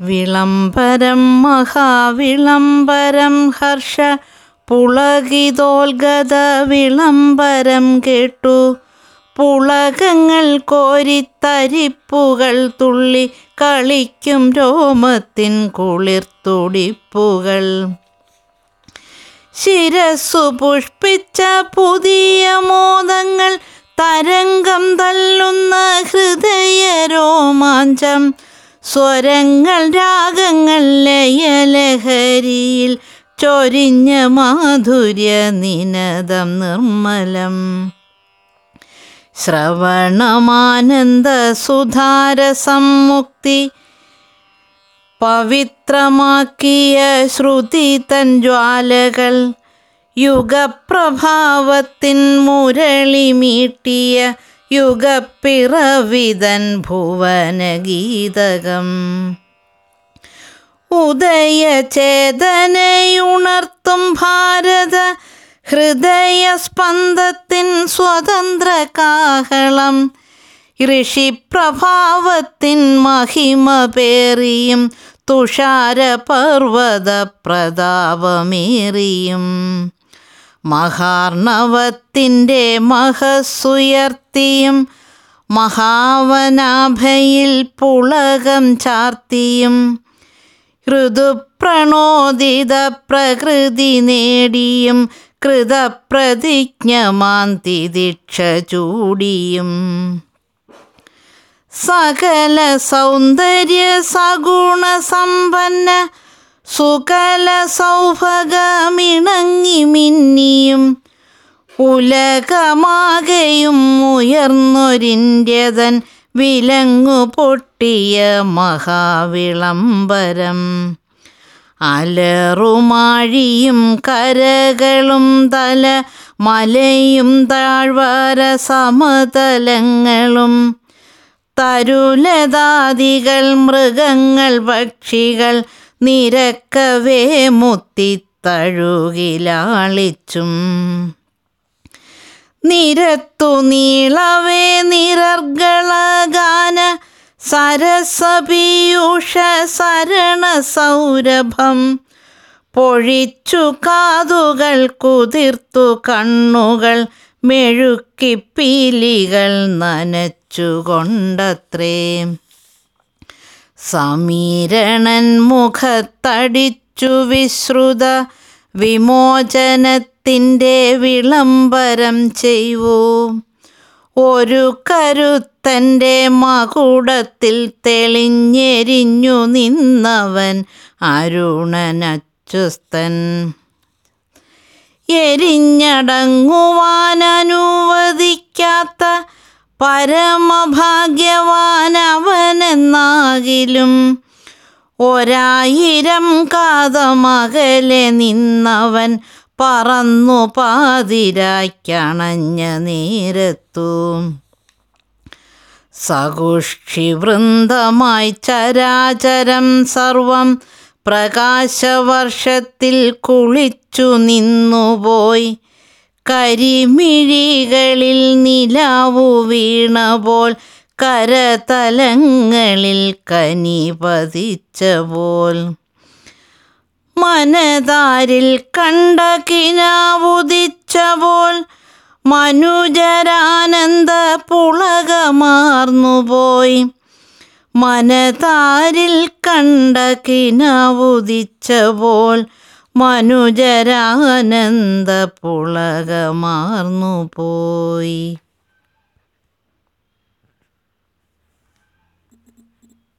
വിളംബരം മഹാവിളംബരം ഹർഷ പുളകിതോൽഗത വിളംബരം കേട്ടു പുളകങ്ങൾ കോരിത്തരിപ്പുകൾ തുള്ളി കളിക്കും രോമത്തിൻ കുളിർത്തുടിപ്പുകൾ ശിരസ്സു പുഷ്പിച്ച പുതിയ മോദങ്ങൾ തരംഗം തല്ലുന്ന ഹൃദയ രോമാഞ്ചം സ്വരങ്ങൾ രാഗങ്ങൾ ലയലഹരിയിൽ ചൊരിഞ്ഞ മാധുര്യ നിനദം നിർമ്മലം ശ്രവണമാനന്ദ സുധാരസമ്മുക്തി പവിത്രമാക്കിയ ശ്രുതി തൻ ജ്വാലകൾ യുഗപ്രഭാവത്തിൻ മുരളി മീട്ടിയ യുഗപ്പിറവിതൻ ഭുവനഗീതകം ഉദയചേതനയുണർത്തും ഭാരത ഹൃദയസ്പന്ദത്തിൻ സ്വതന്ത്ര കാഹളം ഋഷിപ്രഭാവത്തിൻ മഹിമ പേറിയും തുഷാരപർവത പ്രതാപമേറിയും മഹാർണവത്തിൻ്റെ മഹസ്സുയർത്തിയും മഹാവനാഭയിൽ പുളകം ചാർത്തിയും ഋതുപ്രണോദിത പ്രകൃതി നേടിയും കൃതപ്രതിജ്ഞമാന്തി ദീക്ഷ ചൂടിയും സകല സൗന്ദര്യ സഗുണ സമ്പന്ന സുകല സൗഭഗമിണങ്ങി മിന്നിയും ഉലകമാകെയും ഉയർന്നൊരിന്ത്യതൻ വിലങ്ങു പൊട്ടിയ മഹാവിളംബരം അലറുമാഴിയും കരകളും തല മലയും താഴ്വര സമതലങ്ങളും തരുലതാദികൾ മൃഗങ്ങൾ പക്ഷികൾ നിരക്കവേ മുത്തിത്തഴുകിലാളിച്ചും നിരത്തു നീളവേ നിരർഗളഗാന സരസപീയൂഷ സരണ സൗരഭം പൊഴിച്ചു കാതുകൾ കുതിർത്തു കണ്ണുകൾ മെഴുക്കിപ്പീലികൾ നനച്ചുകൊണ്ടത്രേ സമീരണൻ മുഖത്തടിച്ചു വിശ്രുത വിമോചനത്തിൻ്റെ വിളംബരം ചെയ്വൂ ഒരു കരുത്തൻ്റെ മകുടത്തിൽ തെളിഞ്ഞെരിഞ്ഞു നിന്നവൻ അരുണനച്ചുസ്തൻ എരിഞ്ഞടങ്ങുവാനനുവദിക്കാത്ത പരമഭാഗ്യവാനവനെന്നാകിലും ഒരായിരം കാതമകലെ നിന്നവൻ പറന്നു പാതിരായ്ക്കണഞ്ഞ നേരത്തു സകുഷ്ഠി വൃന്ദമായി ചരാചരം സർവം പ്രകാശവർഷത്തിൽ കുളിച്ചു നിന്നുപോയി കരിമിഴികളിൽ നിലാവു വീണ പോൽ കരതലങ്ങളിൽ കനി പതിച്ച പോൽ മനതാരിൽ കണ്ട കിനാവുദിച്ച പോൽ മനുജരാനന്ദ പുളകമാർന്നുപോയി മനതാരിൽ കണ്ട കിനാവുദിച്ച പോൽ മനുജരാനന്ദ പുളകമാർന്നു പോയി